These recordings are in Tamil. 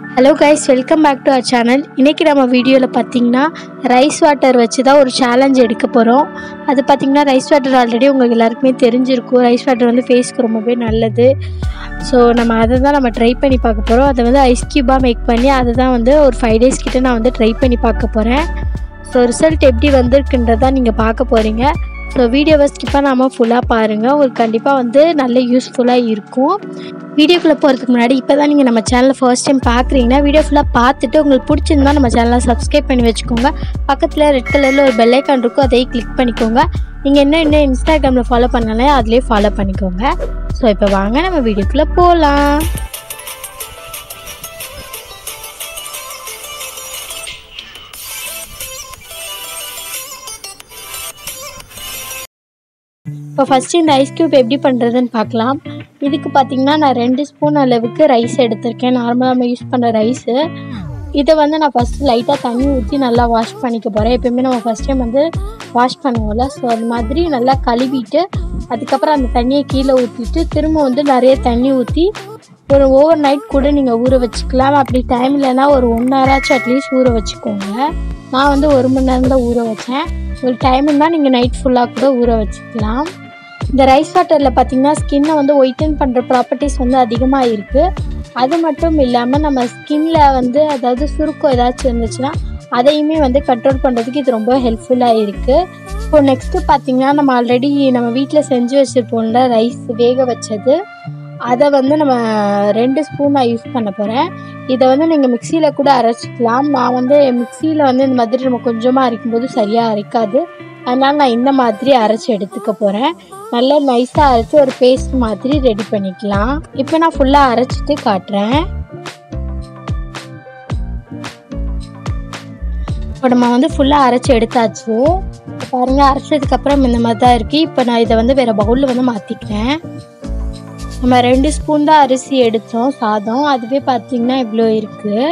hello guys welcome back to our channel இன்றைக்கி நம்ம வீடியோவில் பார்த்தீங்கன்னா ரைஸ் வாட்டர் வச்சு தான் ஒரு சேலஞ்ச் எடுக்க போகிறோம் அது பார்த்திங்கன்னா ரைஸ் வாட்டர் ஆல்ரெடி உங்களுக்கு எல்லாருக்குமே தெரிஞ்சிருக்கும் ரைஸ் வாட்டர் வந்து ஃபேஸ்க்கு ரொம்பவே நல்லது ஸோ நம்ம அதை தான் நம்ம ட்ரை பண்ணி பார்க்க போகிறோம் அதை வந்து ஐஸ் க்யூபாக மேக் பண்ணி அதை தான் வந்து ஒரு ஃபைவ் டேஸ் கிட்ட நான் வந்து ட்ரை பண்ணி பார்க்க போகிறேன் ஸோ ரிசல்ட் எப்படி வந்திருக்குன்றதான் நீங்கள் பார்க்க போகிறீங்க ஸோ வீடியோவை ஸ்கிப் பண்ணாமல் ஃபுல்லாக பாருங்கள் உங்களுக்கு கண்டிப்பாக வந்து நல்ல யூஸ்ஃபுல்லாக இருக்கும் வீடியோக்குள்ளே போகிறதுக்கு முன்னாடி இப்போ தான் நீங்கள் நம்ம சேனலை ஃபர்ஸ்ட் டைம் பார்க்குறீங்கன்னா வீடியோ ஃபுல்லாக பார்த்துட்டு உங்களுக்கு பிடிச்சிருந்தா நம்ம சேனலை சப்ஸ்கிரைப் பண்ணி வச்சுக்கோங்க பக்கத்தில் ரெட் கலரில் ஒரு பெல் ஐக்கான் இருக்கும் அதையும் கிளிக் பண்ணிக்கோங்க நீங்கள் இன்னும் இன்னும் இன்ஸ்டாகிராமில் ஃபாலோ பண்ணாலே அதிலே ஃபாலோ பண்ணிக்கோங்க ஸோ இப்போ வாங்க நம்ம வீடியோக்குள்ளே போகலாம் இப்போ ஃபஸ்ட்டு இந்த ஐஸ் க்யூப் எப்படி பண்ணுறதுன்னு பார்க்கலாம் இதுக்கு பார்த்தீங்கன்னா நான் ரெண்டு ஸ்பூன் அளவுக்கு ரைஸ் எடுத்திருக்கேன் நார்மலாக நம்ம யூஸ் பண்ணுற ரைஸு இதை வந்து நான் ஃபஸ்ட்டு லைட்டாக தண்ணி ஊற்றி நல்லா வாஷ் பண்ணிக்க போகிறேன் எப்பயுமே நம்ம ஃபஸ்ட் டைம் வந்து வாஷ் பண்ணுவோம்ல ஸோ அது மாதிரி நல்லா கழுவிட்டு அதுக்கப்புறம் அந்த தண்ணியை கீழே ஊற்றிட்டு திரும்ப வந்து நிறைய தண்ணி ஊற்றி ஒரு ஓவர் நைட் கூட நீங்கள் ஊற வச்சுக்கலாம் அப்படி டைம் இல்லைன்னா ஒரு ஒன் ஹவராச்சும் அட்லீஸ்ட் ஊற வச்சுக்கோங்க நான் வந்து ஒரு மணி நேரம் தான் ஊற வச்சேன் உங்களுக்கு டைம் இருந்தால் நீங்கள் நைட் ஃபுல்லாக கூட ஊற வச்சுக்கலாம் இந்த ரைஸ் வாட்டரில் பார்த்தீங்கன்னா ஸ்கின்னை வந்து ஒயிட்டன் பண்ணுற ப்ராப்பர்ட்டிஸ் வந்து அதிகமாக இருக்குது அது மட்டும் இல்லாமல் நம்ம ஸ்கின்ல வந்து அதாவது சுருக்கம் ஏதாச்சும் இருந்துச்சுன்னா அதையுமே வந்து கண்ட்ரோல் பண்ணுறதுக்கு இது ரொம்ப ஹெல்ப்ஃபுல்லாக இருக்குது இப்போ நெக்ஸ்ட்டு பார்த்தீங்கன்னா நம்ம ஆல்ரெடி நம்ம வீட்டில் செஞ்சு வச்சுருப்போம்ல ரைஸ் வேக வச்சது அதை வந்து நம்ம ரெண்டு ஸ்பூன் நான் யூஸ் பண்ண போகிறேன் இதை வந்து நீங்கள் மிக்சியில் கூட அரைச்சிக்கலாம் நான் வந்து மிக்சியில் வந்து இந்த மாதிரி நம்ம கொஞ்சமாக அரைக்கும்போது சரியாக அரைக்காது அதனால் நான் இந்த மாதிரி அரைச்சி எடுத்துக்க போகிறேன் நல்லா நைஸாக அரைச்சி ஒரு பேஸ்ட் மாதிரி ரெடி பண்ணிக்கலாம் இப்போ நான் ஃபுல்லாக அரைச்சிட்டு காட்டுறேன் இப்போ நம்ம வந்து ஃபுல்லாக அரைச்சி எடுத்தாச்சு பாருங்கள் அரைச்சதுக்கப்புறம் இந்த மாதிரி தான் இருக்குது இப்போ நான் இதை வந்து வேறு பவுலில் வந்து மாற்றிக்கிறேன் நம்ம ரெண்டு ஸ்பூன் தான் அரிசி எடுத்தோம் சாதம் அதுவே பார்த்திங்கன்னா இவ்வளோ இருக்குது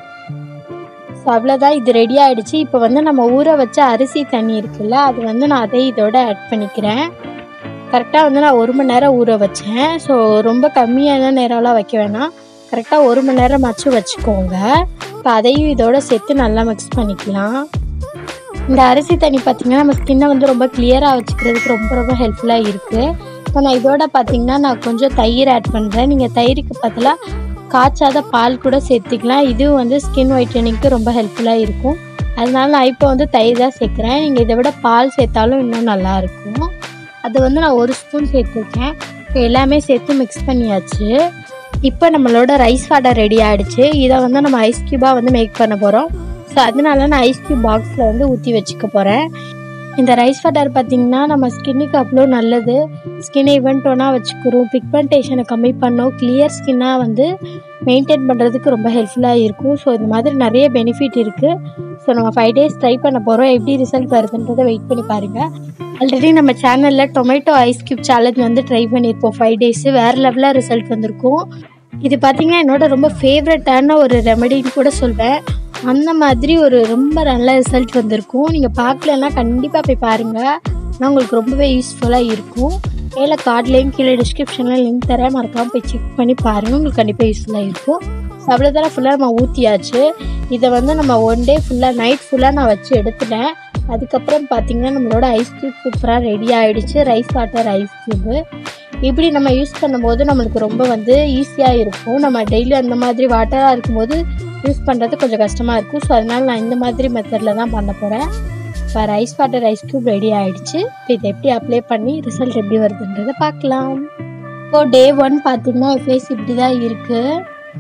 ஸோ அவ்வளோதான் இது ரெடி ஆகிடுச்சு இப்போ வந்து நம்ம ஊற வச்ச அரிசி தண்ணி இருக்குல்ல அது வந்து நான் அதை இதோட ஆட் பண்ணிக்கிறேன் கரெக்டாக வந்து நான் ஒரு மணி நேரம் ஊற வச்சேன் ஸோ ரொம்ப கம்மியான நேரம்லாம் வைக்க வேணாம் கரெக்டாக ஒரு மணி நேரம் மச்சு வச்சுக்கோங்க இப்போ அதையும் இதோட சேர்த்து நல்லா மிக்ஸ் பண்ணிக்கலாம் இந்த அரிசி தண்ணி பார்த்திங்கன்னா நம்ம ஸ்கின்னை வந்து ரொம்ப கிளியராக வச்சுக்கிறதுக்கு ரொம்ப ரொம்ப ஹெல்ப்ஃபுல்லாக இருக்குது இப்போ நான் இதோட பார்த்தீங்கன்னா நான் கொஞ்சம் தயிர் ஆட் பண்ணுறேன் நீங்கள் தயிருக்கு பதிலாக காய்ச்சாத பால் கூட சேர்த்துக்கலாம் இதுவும் வந்து ஸ்கின் ஒயிட்டனிங்க்கு ரொம்ப ஹெல்ப்ஃபுல்லாக இருக்கும் அதனால நான் இப்போ வந்து தயிர் தான் சேர்க்குறேன் நீங்கள் இதை விட பால் சேர்த்தாலும் இன்னும் நல்லாயிருக்கும் அது வந்து நான் ஒரு ஸ்பூன் சேர்த்துருக்கேன் இப்போ எல்லாமே சேர்த்து மிக்ஸ் பண்ணியாச்சு இப்போ நம்மளோட ரைஸ் வாட்டர் ரெடி ஆகிடுச்சு இதை வந்து நம்ம ஐஸ் க்யூபாக வந்து மேக் பண்ண போகிறோம் ஸோ அதனால நான் ஐஸ் க்யூப் பாக்ஸில் வந்து ஊற்றி வச்சுக்க போகிறேன் இந்த ரைஸ் வாட்டர் பார்த்திங்கன்னா நம்ம ஸ்கின்னுக்கு அவ்வளோ நல்லது ஸ்கின்னை இவென்ட்டோனாக வச்சுக்கிறோம் பிக்மெண்டேஷனை கம்மி பண்ணோம் கிளியர் ஸ்கின்னாக வந்து மெயின்டைன் பண்ணுறதுக்கு ரொம்ப ஹெல்ப்ஃபுல்லாக இருக்கும் ஸோ இந்த மாதிரி நிறைய பெனிஃபிட் இருக்குது ஸோ நம்ம ஃபைவ் டேஸ் ட்ரை பண்ண போகிறோம் எப்படி ரிசல்ட் வருதுன்றதை வெயிட் பண்ணி பாருங்கள் ஆல்ரெடி நம்ம சேனலில் டொமேட்டோ ஐஸ் க்யூப் சேலஞ்ச் வந்து ட்ரை பண்ணியிருப்போம் ஃபைவ் டேஸு வேறு லெவலில் ரிசல்ட் வந்திருக்கும் இது பார்த்திங்கன்னா என்னோட ரொம்ப ஃபேவரட்டான ஒரு ரெமெடின்னு கூட சொல்வேன் அந்த மாதிரி ஒரு ரொம்ப நல்ல ரிசல்ட் வந்திருக்கும் நீங்கள் பார்க்கலன்னா கண்டிப்பாக போய் பாருங்கள் நான் உங்களுக்கு ரொம்பவே யூஸ்ஃபுல்லாக இருக்கும் மேலே கார்ட்லேயும் கீழே டிஸ்கிரிப்ஷனில் லிங்க் தரேன் மறக்காமல் போய் செக் பண்ணி பாருங்கள் உங்களுக்கு கண்டிப்பாக யூஸ்ஃபுல்லாக இருக்கும் ஸோ அவ்வளோதான் ஃபுல்லாக நம்ம ஊற்றியாச்சு இதை வந்து நம்ம ஒன் டே ஃபுல்லாக நைட் ஃபுல்லாக நான் வச்சு எடுத்துட்டேன் அதுக்கப்புறம் பார்த்திங்கன்னா நம்மளோட ஐஸ் க்யூப் சூப்பராக ரெடி ஆகிடுச்சு ரைஸ் வாட்டர் ஐஸ் க்யூபு இப்படி நம்ம யூஸ் பண்ணும்போது நம்மளுக்கு ரொம்ப வந்து ஈஸியாக இருக்கும் நம்ம டெய்லி அந்த மாதிரி வாட்டராக இருக்கும்போது யூஸ் பண்ணுறது கொஞ்சம் கஷ்டமாக இருக்கும் ஸோ அதனால் நான் இந்த மாதிரி மெத்தடில் தான் பண்ண போகிறேன் இப்போ rice water ice cube ready ஆகிடுச்சு இப்போ இதை எப்படி அப்ளை பண்ணி ரிசல்ட் எப்படி வருதுன்றதை பார்க்கலாம் இப்போ டே ஒன் பார்த்திங்கன்னா என் ஃபேஸ் இப்படி தான் இருக்குது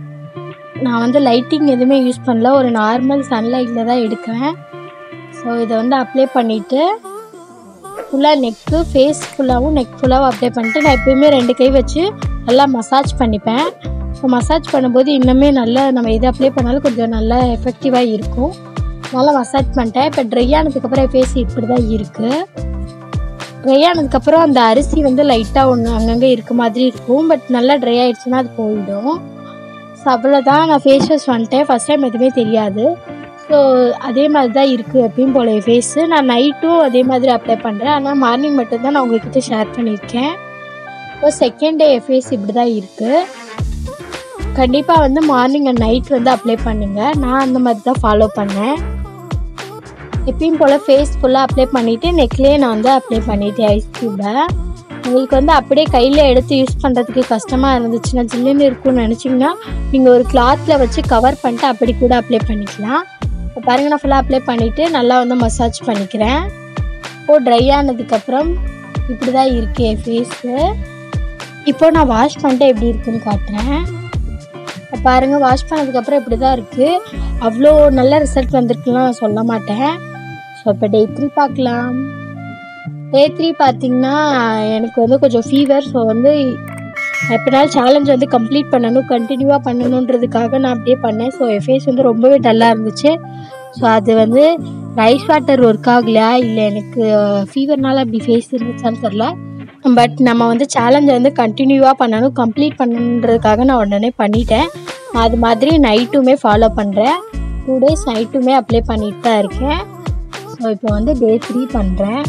நான் வந்து லைட்டிங் எதுவுமே யூஸ் பண்ணல ஒரு நார்மல் சன்லைட்டில் தான் எடுக்கிறேன் ஸோ இதை வந்து அப்ளை பண்ணிவிட்டு ஃபுல்லாக நெக்கு ஃபேஸ் ஃபுல்லாகவும் நெக் ஃபுல்லாகவும் அப்ளை பண்ணிட்டு நான் எப்போயுமே ரெண்டு கை வச்சு நல்லா மசாஜ் பண்ணிப்பேன் ஸோ மசாஜ் பண்ணும்போது இன்னுமே நல்லா நம்ம எது அப்ளை பண்ணாலும் கொஞ்சம் நல்லா எஃபெக்டிவாக இருக்கும் நல்லா மசாஜ் பண்ணிட்டேன் இப்போ ட்ரை ஆனதுக்கப்புறம் என் ஃபேஸ் இப்படி தான் இருக்குது ட்ரை ஆனதுக்கப்புறம் அந்த அரிசி வந்து லைட்டாக ஒன்று அங்கங்கே இருக்க மாதிரி இருக்கும் பட் நல்லா ட்ரை ஆகிடுச்சுன்னா அது போயிடும் ஸோ அவ்வளோதான் நான் ஃபேஸ் வாஷ் வந்துட்டேன் ஃபஸ்ட் டைம் எதுவுமே தெரியாது ஸோ அதே மாதிரி தான் இருக்குது எப்பயும் போல என் ஃபேஸு நான் நைட்டும் அதே மாதிரி அப்ளை பண்ணுறேன் ஆனால் மார்னிங் மட்டும்தான் நான் உங்கள்கிட்ட ஷேர் பண்ணியிருக்கேன் இப்போ செகண்ட் டே என் ஃபேஸ் இப்படி தான் இருக்குது கண்டிப்பாக வந்து மார்னிங் அண்ட் நைட் வந்து அப்ளை பண்ணுங்கள் நான் அந்த மாதிரி தான் ஃபாலோ பண்ணேன் எப்பயும் போல் ஃபேஸ் ஃபுல்லாக அப்ளை பண்ணிவிட்டு நெக்லேயே நான் வந்து அப்ளை பண்ணிட்டேன் ஐஸ் க்யூபை உங்களுக்கு வந்து அப்படியே கையில் எடுத்து யூஸ் பண்ணுறதுக்கு கஷ்டமாக இருந்துச்சுன்னா ஜில்லுன்னு இருக்கும்னு நினச்சிங்கன்னா நீங்கள் ஒரு கிளாத்தில் வச்சு கவர் பண்ணிட்டு அப்படி கூட அப்ளை பண்ணிக்கலாம் இப்போ பாருங்கள் நான் ஃபுல்லாக அப்ளை பண்ணிவிட்டு நல்லா வந்து மசாஜ் பண்ணிக்கிறேன் இப்போ ட்ரை ஆனதுக்கப்புறம் இப்படி தான் இருக்குது என் ஃபேஸு இப்போ நான் வாஷ் பண்ணிட்டு எப்படி இருக்குன்னு காட்டுறேன் இப்போ பாருங்கள் வாஷ் பண்ணதுக்கப்புறம் இப்படி தான் இருக்குது அவ்வளோ நல்ல ரிசல்ட் வந்திருக்குலாம் நான் சொல்ல மாட்டேன் ஸோ இப்போ டே த்ரீ பார்க்கலாம் டே த்ரீ பார்த்தீங்கன்னா எனக்கு வந்து கொஞ்சம் ஃபீவர் ஸோ வந்து எப்படினாலும் சேலஞ்ச் வந்து கம்ப்ளீட் பண்ணணும் கண்டினியூவாக பண்ணணுன்றதுக்காக நான் அப்படியே பண்ணேன் ஸோ என் ஃபேஸ் வந்து ரொம்பவே டல்லாக இருந்துச்சு ஸோ அது வந்து ரைஸ் வாட்டர் ஒர்க் ஆகலையா இல்லை எனக்கு ஃபீவர்னால அப்படி ஃபேஸ் இருந்துச்சான்னு தெரில பட் நம்ம வந்து சேலஞ்சை வந்து கண்டினியூவாக பண்ணணும் கம்ப்ளீட் பண்ணணுன்றதுக்காக நான் உடனே பண்ணிட்டேன் அது மாதிரி நைட்டுமே ஃபாலோ பண்ணுறேன் டூ டேஸ் நைட்டுமே அப்ளை பண்ணிட்டு தான் இருக்கேன் ஸோ இப்போ வந்து டே த்ரீ பண்ணுறேன்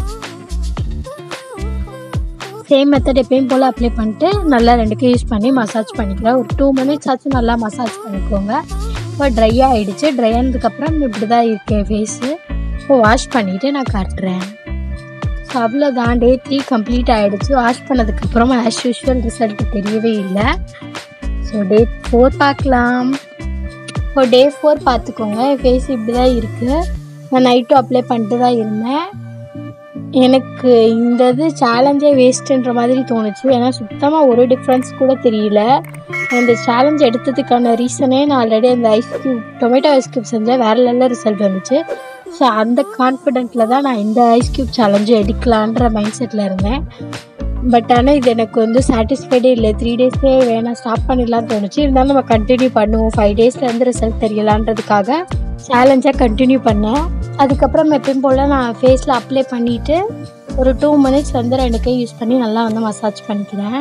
சேம் மெத்தட் எப்பயும் போல் அப்ளை பண்ணிட்டு நல்லா ரெண்டுக்கும் யூஸ் பண்ணி மசாஜ் பண்ணிக்கிறேன் ஒரு டூ மினிட்ஸ் ஆச்சும் நல்லா மசாஜ் பண்ணிக்கோங்க இப்போ ட்ரை ஆகிடுச்சு ட்ரை ஆனதுக்கப்புறம் இப்படி தான் இருக்கேன் ஃபேஸு இப்போ வாஷ் பண்ணிவிட்டு நான் காட்டுறேன் ஸோ அவ்வளோதான் டே த்ரீ கம்ப்ளீட் ஆகிடுச்சு வாஷ் பண்ணதுக்கப்புறம் ஆஸ் யூஷுவல் ரிசல்ட் தெரியவே இல்லை ஸோ டே ஃபோர் பார்க்கலாம் இப்போ டே ஃபோர் பார்த்துக்கோங்க என் ஃபேஸ் இப்படி தான் இருக்குது நான் நைட்டும் அப்ளை பண்ணிட்டு தான் இருந்தேன் எனக்கு இந்த இது சேலஞ்சே வேஸ்ட்டுன்ற மாதிரி தோணுச்சு ஏன்னா சுத்தமாக ஒரு டிஃப்ரென்ஸ் கூட தெரியல அந்த சேலஞ்ச் எடுத்ததுக்கான ரீசனே நான் ஆல்ரெடி அந்த ice cube tomato ice cube செஞ்சேன் வேறு நல்ல ரிசல்ட் வந்துச்சு ஸோ அந்த கான்ஃபிடென்ட்டில் தான் நான் இந்த ஐஸ் க்யூப் சேலஞ்சு எடுக்கலான்ற மைண்ட் செட்டில் இருந்தேன் பட் ஆனால் இது எனக்கு வந்து சாட்டிஸ்ஃபைடே இல்லை த்ரீ டேஸ்லேயே வேணாம் ஸ்டாப் பண்ணிடலாம்னு தோணுச்சு இருந்தாலும் நம்ம கண்டினியூ பண்ணுவோம் ஃபைவ் டேஸில் இருந்து ரிசல்ட் தெரியலான்றதுக்காக சேலஞ்சாக கண்டினியூ பண்ணேன் அதுக்கப்புறம் எப்பயும் போல் நான் ஃபேஸில் அப்ளை பண்ணிவிட்டு ஒரு டூ மினிட்ஸ் வந்து ரெண்டு கை யூஸ் பண்ணி நல்லா வந்து மசாஜ் பண்ணிக்கிறேன்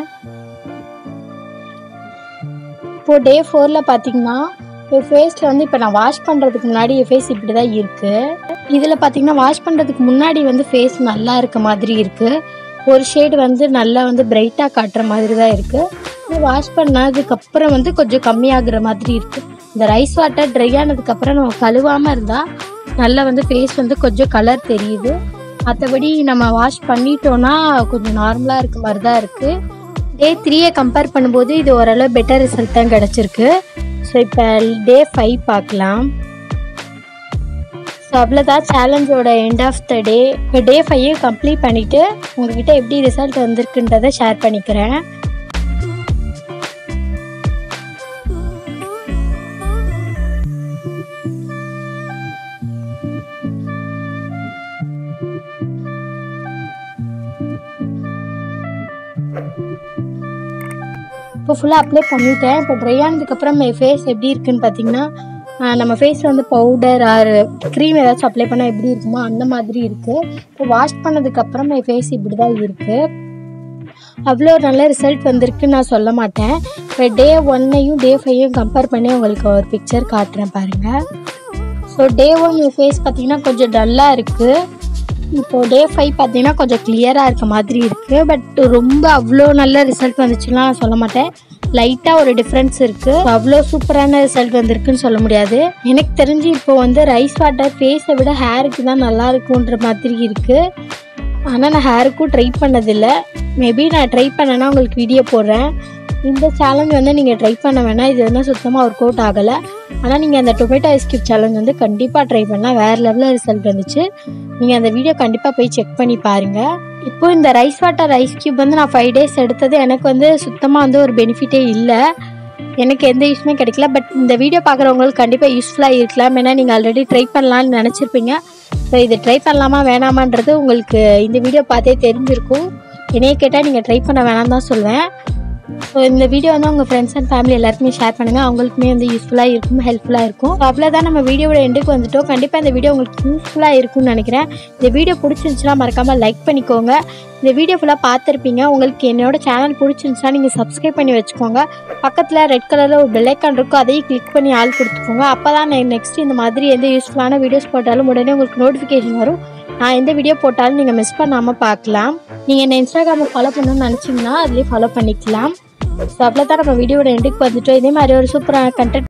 இப்போது டே ஃபோரில் பார்த்தீங்கன்னா என் ஃபேஸில் வந்து இப்போ நான் வாஷ் பண்ணுறதுக்கு முன்னாடி என் ஃபேஸ் இப்படி தான் இருக்குது இதில் பார்த்தீங்கன்னா வாஷ் பண்ணுறதுக்கு முன்னாடி வந்து ஃபேஸ் நல்லா இருக்க மாதிரி இருக்குது ஒரு ஷேடு வந்து நல்லா வந்து பிரைட்டாக காட்டுற மாதிரி தான் இருக்குது வாஷ் பண்ணதுக்கப்புறம் வந்து கொஞ்சம் கம்மியாகிற மாதிரி இருக்குது இந்த ரைஸ் வாட்டர் ட்ரை ஆனதுக்கப்புறம் நம்ம கழுவாமல் இருந்தால் நல்லா வந்து ஃபேஸ் வந்து கொஞ்சம் கலர் தெரியுது மற்றபடி நம்ம வாஷ் பண்ணிட்டோன்னா கொஞ்சம் நார்மலாக இருக்க மாதிரி தான் இருக்குது டே த்ரீயை கம்பேர் பண்ணும்போது இது ஓரளவு பெட்டர் ரிசல்ட் தான் கிடச்சிருக்கு ஸோ இப்போ டே ஃபைவ் பார்க்கலாம் ஸோ அவ்வளோதான் சேலஞ்சோட எண்ட் ஆஃப் த டே இப்போ டே ஃபைவையும் கம்ப்ளீட் பண்ணிவிட்டு உங்ககிட்ட எப்படி ரிசல்ட் வந்திருக்குன்றதை ஷேர் பண்ணிக்கிறேன் இப்போ ஃபுல்லாக அப்ளை பண்ணிட்டேன் இப்போ ட்ரை ஆனதுக்கப்புறம் என் ஃபேஸ் எப்படி இருக்குன்னு பார்த்தீங்கன்னா ஆஹ் நம்ம ஃபேஸில் வந்து பவுடர் ஆர் க்ரீம் ஏதாச்சும் அப்ளை பண்ணால் எப்படி இருக்குமோ அந்த மாதிரி இருக்குது இப்போ வாஷ் பண்ணதுக்கப்புறம் என் ஃபேஸ் இப்படி தான் இருக்குது அவ்வளோ நல்ல ரிசல்ட் வந்திருக்குன்னு நான் சொல்ல மாட்டேன் இப்போ டே ஒன்னையும் டே ஃபைவையும் கம்பேர் பண்ணி உங்களுக்கு ஒரு பிக்சர் காட்டுறேன் பாருங்கள் ஸோ டே ஒன் என் ஃபேஸ் பார்த்தீங்கன்னா கொஞ்சம் டல்லாக இருக்குது இப்போது டே ஃபைவ் பார்த்தீங்கன்னா கொஞ்சம் கிளியராக இருக்க மாதிரி இருக்குது பட் ரொம்ப அவ்வளோ நல்ல ரிசல்ட் வந்துச்சுன்னா நான் சொல்ல மாட்டேன் லைட்டாக ஒரு டிஃப்ரென்ஸ் இருக்குது அவ்வளோ சூப்பரான ரிசல்ட் வந்திருக்குன்னு சொல்ல முடியாது எனக்கு தெரிஞ்சு இப்போ வந்து ரைஸ் வாட்டர் ஃபேஸை விட ஹேருக்கு தான் நல்லா இருக்குன்ற மாதிரி இருக்குது ஆனால் நான் ஹேருக்கும் ட்ரை பண்ணதில்லை மேபி நான் ட்ரை பண்ணேன்னா உங்களுக்கு வீடியோ போடுறேன் இந்த சேலஞ்ச் வந்து நீங்கள் ட்ரை பண்ண வேணாம் இது வந்து சுத்தமாக ஒர்க் அவுட் ஆகலை ஆனால் நீங்கள் அந்த டொமேட்டோ ஐஸ் கியூப் சேலஞ்ச் வந்து கண்டிப்பாக ட்ரை பண்ணலாம் வேறு லெவலில் ரிசல்ட் வந்துச்சு நீங்கள் அந்த வீடியோ கண்டிப்பாக போய் செக் பண்ணி பாருங்கள் இப்போ இந்த ரைஸ் வாட்டர் ஐஸ் கியூப் வந்து நான் ஃபைவ் டேஸ் எடுத்தது எனக்கு வந்து சுத்தமாக வந்து ஒரு பெனிஃபிட்டே இல்லை எனக்கு எந்த யூஸுமே கிடைக்கல பட் இந்த வீடியோ பார்க்குறவங்களுக்கு கண்டிப்பாக யூஸ்ஃபுல்லாக இருக்கலாம் ஏன்னா நீங்கள் ஆல்ரெடி ட்ரை பண்ணலான்னு நினச்சிருப்பீங்க ஸோ இது ட்ரை பண்ணலாமா வேணாமான்றது உங்களுக்கு இந்த வீடியோ பார்த்தே தெரிஞ்சிருக்கும் என்னைய கேட்டால் நீங்கள் ட்ரை பண்ண வேணாம் தான் சொல்லுவேன் ஸோ இந்த வீடியோ வந்து உங்கள் ஃப்ரெண்ட்ஸ் அண்ட் ஃபேமிலி எல்லாருக்குமே ஷேர் பண்ணுங்கள் அவங்களுக்குமே வந்து யூஸ்ஃபுல்லாக இருக்கும் ஹெல்ப்ஃபுல்லாக இருக்கும் ஸோ அவ்வளோதான் நம்ம வீடியோவோட எண்டுக்கு வந்துட்டோம் கண்டிப்பாக இந்த வீடியோ உங்களுக்கு யூஸ்ஃபுல்லாக இருக்கும்னு நினைக்கிறேன் இந்த வீடியோ பிடிச்சிருந்துச்சுன்னா மறக்காமல் லைக் பண்ணிக்கோங்க இந்த வீடியோ ஃபுல்லாக பார்த்துருப்பீங்க உங்களுக்கு என்னோட சேனல் பிடிச்சிருந்துச்சுன்னா நீங்கள் சப்ஸ்கிரைப் பண்ணி வச்சுக்கோங்க பக்கத்தில் ரெட் கலரில் ஒரு பெல்லைக்கான் இருக்கும் அதையும் கிளிக் பண்ணி ஆள் கொடுத்துக்கோங்க அப்போ தான் நான் நெக்ஸ்ட் இந்த மாதிரி எந்த யூஸ்ஃபுல்லான வீடியோஸ் போட்டாலும் உடனே உங்களுக்கு நோட்டிஃபிகேஷன் வரும் நான் எந்த வீடியோ போட்டாலும் நீங்கள் மிஸ் பண்ணாமல் பார்க்கலாம் நீங்கள் என்ன இன்ஸ்டாகிராமில் ஃபாலோ பண்ணணும்னு நினச்சிங்கன்னா அதுலேயே ஃபாலோ பண்ணிக்கலாம் ஸோ அவ்வளோதான் நம்ம வீடியோட எண்டுக்கு வந்துட்டோம் இதே மாதிரி ஒரு சூப்பரான கண்டென்ட்